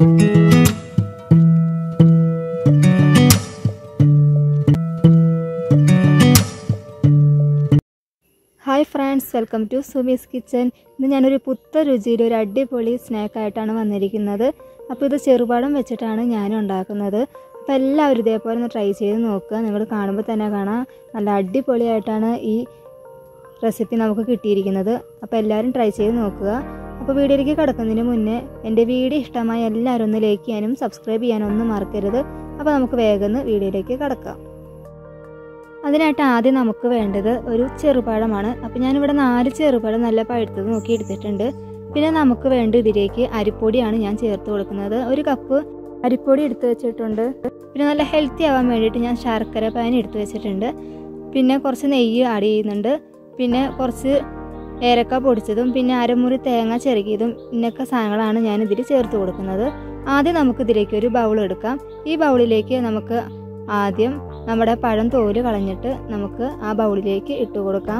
hi friends welcome to Sumi's kitchen ഇന്ന് ഞാനൊരു പുത്ത രുചിയിൽ ഒരു അടിപൊളി സ്നാക്കായിട്ടാണ് വന്നിരിക്കുന്നത് അപ്പോൾ ഇത് ചെറുപാടം വെച്ചിട്ടാണ് ഞാൻ ഉണ്ടാക്കുന്നത് അപ്പോൾ എല്ലാവരും ഇതേപോലെ ഒന്ന് ട്രൈ ചെയ്ത് നോക്കുക നിങ്ങൾ കാണുമ്പോൾ തന്നെ കാണാം നല്ല അടിപൊളിയായിട്ടാണ് ഈ റെസിപ്പി നമുക്ക് കിട്ടിയിരിക്കുന്നത് അപ്പോൾ എല്ലാവരും ട്രൈ ചെയ്ത് നോക്കുക അപ്പോൾ വീഡിയോയിലേക്ക് കിടക്കുന്നതിന് മുന്നേ എൻ്റെ വീഡിയോ ഇഷ്ടമായ എല്ലാവരും ഒന്ന് ലൈക്ക് ചെയ്യാനും സബ്സ്ക്രൈബ് ചെയ്യാനും ഒന്നും മറക്കരുത് അപ്പോൾ നമുക്ക് വേഗം വീഡിയോയിലേക്ക് കിടക്കാം അതിനായിട്ട് ആദ്യം നമുക്ക് വേണ്ടത് ഒരു ചെറുപഴമാണ് അപ്പോൾ ഞാനിവിടെ നാല് ചെറുപഴം നല്ല പഴുത്തത് നോക്കി എടുത്തിട്ടുണ്ട് പിന്നെ നമുക്ക് വേണ്ട ഇതിലേക്ക് അരിപ്പൊടിയാണ് ഞാൻ ചേർത്ത് കൊടുക്കുന്നത് ഒരു കപ്പ് അരിപ്പൊടി എടുത്ത് വെച്ചിട്ടുണ്ട് പിന്നെ നല്ല ഹെൽത്തി ആവാൻ വേണ്ടിയിട്ട് ഞാൻ ശർക്കര പാൻ എടുത്ത് വെച്ചിട്ടുണ്ട് പിന്നെ കുറച്ച് നെയ്യ് ആഡ് ചെയ്യുന്നുണ്ട് പിന്നെ കുറച്ച് ഏലക്ക പൊടിച്ചതും പിന്നെ അരമുറി തേങ്ങ ചെറുകിയതും ഇന്നൊക്കെ സാധനങ്ങളാണ് ഞാൻ ഇതിൽ ചേർത്ത് കൊടുക്കുന്നത് ആദ്യം നമുക്ക് ഇതിലേക്ക് ഒരു ബൗൾ എടുക്കാം ഈ ബൗളിലേക്ക് നമുക്ക് ആദ്യം നമ്മുടെ പഴം തോല് കളഞ്ഞിട്ട് നമുക്ക് ആ ബൗളിലേക്ക് ഇട്ട് കൊടുക്കാം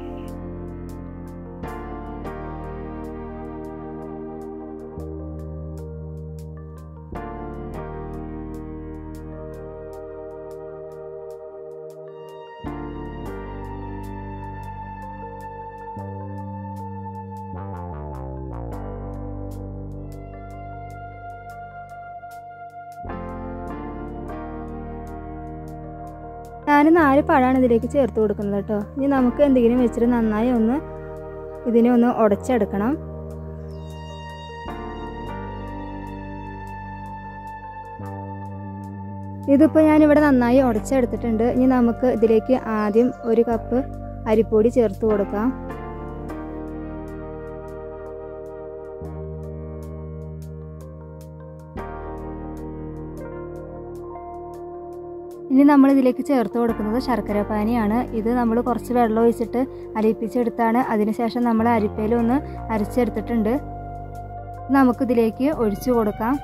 ഞാൻ നാല് പഴമാണ് ഇതിലേക്ക് ചേർത്ത് കൊടുക്കുന്നത് കേട്ടോ ഇനി നമുക്ക് എന്തെങ്കിലും വെച്ചിട്ട് നന്നായി ഒന്ന് ഇതിനെ ഒന്ന് ഉടച്ചെടുക്കണം ഇതിപ്പോൾ ഞാനിവിടെ നന്നായി ഉടച്ചെടുത്തിട്ടുണ്ട് ഇനി നമുക്ക് ഇതിലേക്ക് ആദ്യം ഒരു കപ്പ് അരിപ്പൊടി ചേർത്ത് കൊടുക്കാം ഇനി നമ്മൾ ഇതിലേക്ക് ചേർത്ത് കൊടുക്കുന്നത് ശർക്കര പാനിയാണ് ഇത് നമ്മൾ കുറച്ച് വെള്ളം ഒഴിച്ചിട്ട് അലിയിപ്പിച്ചെടുത്താണ് അതിനുശേഷം നമ്മൾ അരിപ്പയിൽ ഒന്ന് അരച്ചെടുത്തിട്ടുണ്ട് നമുക്കിതിലേക്ക് ഒഴിച്ചു കൊടുക്കാം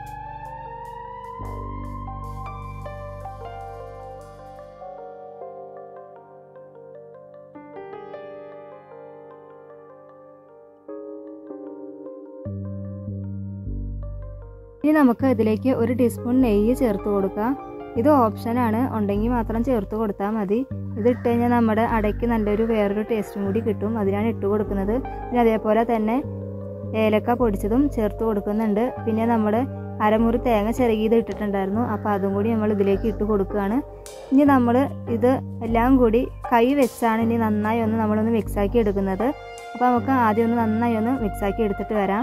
ഇനി നമുക്ക് ഇതിലേക്ക് ഒരു ടീസ്പൂൺ നെയ്യ് ചേർത്ത് കൊടുക്കാം ഇത് ഓപ്ഷനാണ് ഉണ്ടെങ്കിൽ മാത്രം ചേർത്ത് കൊടുത്താൽ മതി ഇത് ഇട്ട് കഴിഞ്ഞാൽ നമ്മുടെ അടയ്ക്ക് നല്ലൊരു വേറൊരു ടേസ്റ്റും കൂടി കിട്ടും അതിനാണ് ഇട്ട് കൊടുക്കുന്നത് പിന്നെ അതേപോലെ തന്നെ ഏലക്ക പൊടിച്ചതും ചേർത്ത് കൊടുക്കുന്നുണ്ട് പിന്നെ നമ്മുടെ അരമുറി തേങ്ങ ചെറുകിയത് ഇട്ടിട്ടുണ്ടായിരുന്നു അപ്പോൾ അതും കൂടി നമ്മൾ ഇതിലേക്ക് ഇട്ട് കൊടുക്കുകയാണ് ഇനി നമ്മൾ ഇത് എല്ലാം കൂടി കൈ വെച്ചാണ് ഇനി നന്നായി ഒന്ന് നമ്മളൊന്ന് മിക്സാക്കി എടുക്കുന്നത് അപ്പോൾ നമുക്ക് ആദ്യം ഒന്ന് നന്നായി ഒന്ന് മിക്സാക്കി എടുത്തിട്ട് വരാം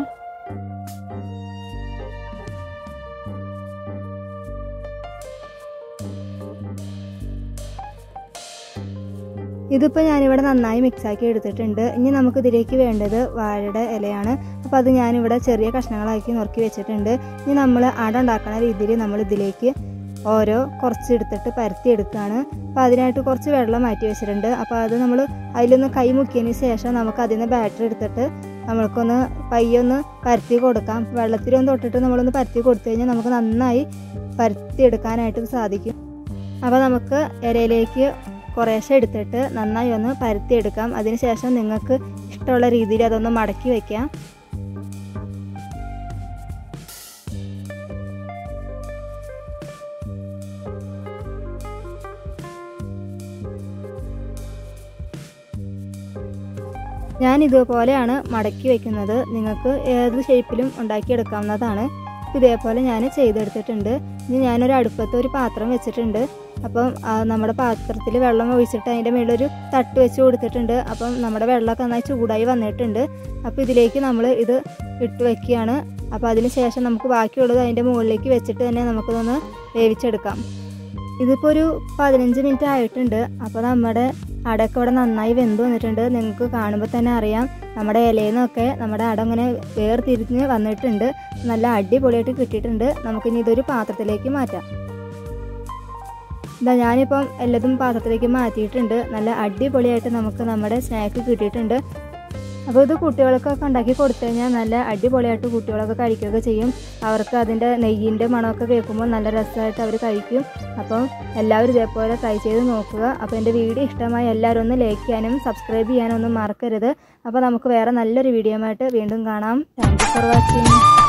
ഇതിപ്പോൾ ഞാനിവിടെ നന്നായി മിക്സാക്കി എടുത്തിട്ടുണ്ട് ഇനി നമുക്ക് ഇതിലേക്ക് വേണ്ടത് വാഴയുടെ ഇലയാണ് അപ്പോൾ അത് ഞാനിവിടെ ചെറിയ കഷ്ണങ്ങളാക്കി നുറുക്കി വെച്ചിട്ടുണ്ട് ഇനി നമ്മൾ അട ഉണ്ടാക്കുന്ന രീതിയിൽ നമ്മൾ ഇതിലേക്ക് ഓരോ കുറച്ച് എടുത്തിട്ട് പരത്തി എടുക്കുകയാണ് അപ്പോൾ അതിനായിട്ട് കുറച്ച് വെള്ളം മാറ്റി വെച്ചിട്ടുണ്ട് അപ്പോൾ അത് നമ്മൾ അതിലൊന്ന് കൈ മുക്കിയതിന് ശേഷം നമുക്ക് അതിൽ നിന്ന് ബാറ്ററി എടുത്തിട്ട് നമ്മൾക്കൊന്ന് പയ്യൊന്ന് പരത്തി കൊടുക്കാം വെള്ളത്തിലൊന്ന് തൊട്ടിട്ട് നമ്മളൊന്ന് പരത്തി കൊടുത്തു കഴിഞ്ഞാൽ നമുക്ക് നന്നായി പരത്തി എടുക്കാനായിട്ട് സാധിക്കും അപ്പോൾ നമുക്ക് ഇലയിലേക്ക് കുറേശ്ശെ എടുത്തിട്ട് നന്നായി ഒന്ന് പരത്തിയെടുക്കാം അതിനുശേഷം നിങ്ങൾക്ക് ഇഷ്ടമുള്ള രീതിയിൽ അതൊന്ന് മടക്കി വയ്ക്കാം ഞാൻ ഇതുപോലെയാണ് മടക്കി വെക്കുന്നത് നിങ്ങൾക്ക് ഏത് ഷേപ്പിലും ഉണ്ടാക്കിയെടുക്കാവുന്നതാണ് ഇതേപോലെ ഞാൻ ചെയ്തെടുത്തിട്ടുണ്ട് ഇനി ഞാനൊരു അടുപ്പത്ത് ഒരു പാത്രം വെച്ചിട്ടുണ്ട് അപ്പം നമ്മുടെ പാത്രത്തിൽ വെള്ളം ഒഴിച്ചിട്ട് അതിൻ്റെ മുകളിലൊരു തട്ട് വെച്ച് കൊടുത്തിട്ടുണ്ട് അപ്പം നമ്മുടെ വെള്ളമൊക്കെ നന്നായി ചൂടായി വന്നിട്ടുണ്ട് അപ്പോൾ ഇതിലേക്ക് നമ്മൾ ഇത് ഇട്ട് വെക്കുകയാണ് അപ്പോൾ അതിന് ശേഷം നമുക്ക് ബാക്കിയുള്ളത് അതിൻ്റെ മുകളിലേക്ക് വെച്ചിട്ട് തന്നെ നമുക്കിതൊന്ന് വേവിച്ചെടുക്കാം ഇതിപ്പോൾ ഒരു പതിനഞ്ച് മിനിറ്റ് ആയിട്ടുണ്ട് അപ്പോൾ നമ്മുടെ അടയൊക്കെ ഇവിടെ നന്നായി വെന്ത് വന്നിട്ടുണ്ട് നിങ്ങൾക്ക് കാണുമ്പോൾ തന്നെ അറിയാം നമ്മുടെ ഇലയിൽ നിന്നൊക്കെ നമ്മുടെ അട ഇങ്ങനെ വേർതിരിഞ്ഞ് വന്നിട്ടുണ്ട് നല്ല അടിപൊളിയായിട്ട് കിട്ടിയിട്ടുണ്ട് നമുക്കിനി ഇതൊരു പാത്രത്തിലേക്ക് മാറ്റാം ഇതാ ഞാനിപ്പം എല്ലാതും പാത്രത്തിലേക്ക് മാറ്റിയിട്ടുണ്ട് നല്ല അടിപൊളിയായിട്ട് നമുക്ക് നമ്മുടെ സ്നാക്ക് കിട്ടിയിട്ടുണ്ട് അപ്പോൾ ഇത് കുട്ടികൾക്കൊക്കെ ഉണ്ടാക്കി കൊടുത്തു കഴിഞ്ഞാൽ നല്ല അടിപൊളിയായിട്ട് കുട്ടികളൊക്കെ കഴിക്കുകയൊക്കെ ചെയ്യും അവർക്ക് അതിൻ്റെ നെയ്യിൻ്റെ മണമൊക്കെ കേൾക്കുമ്പോൾ നല്ല രസമായിട്ട് അവർ കഴിക്കും അപ്പം എല്ലാവരും ഇതേപോലെ ട്രൈ ചെയ്ത് നോക്കുക അപ്പോൾ എൻ്റെ വീഡിയോ ഇഷ്ടമായി എല്ലാവരും ഒന്ന് ലൈക്ക് ചെയ്യാനും സബ്സ്ക്രൈബ് ചെയ്യാനും ഒന്നും മറക്കരുത് അപ്പോൾ നമുക്ക് വേറെ നല്ലൊരു വീഡിയോ ആയിട്ട് വീണ്ടും കാണാം താങ്ക് യു ഫോർ വാച്ചിങ്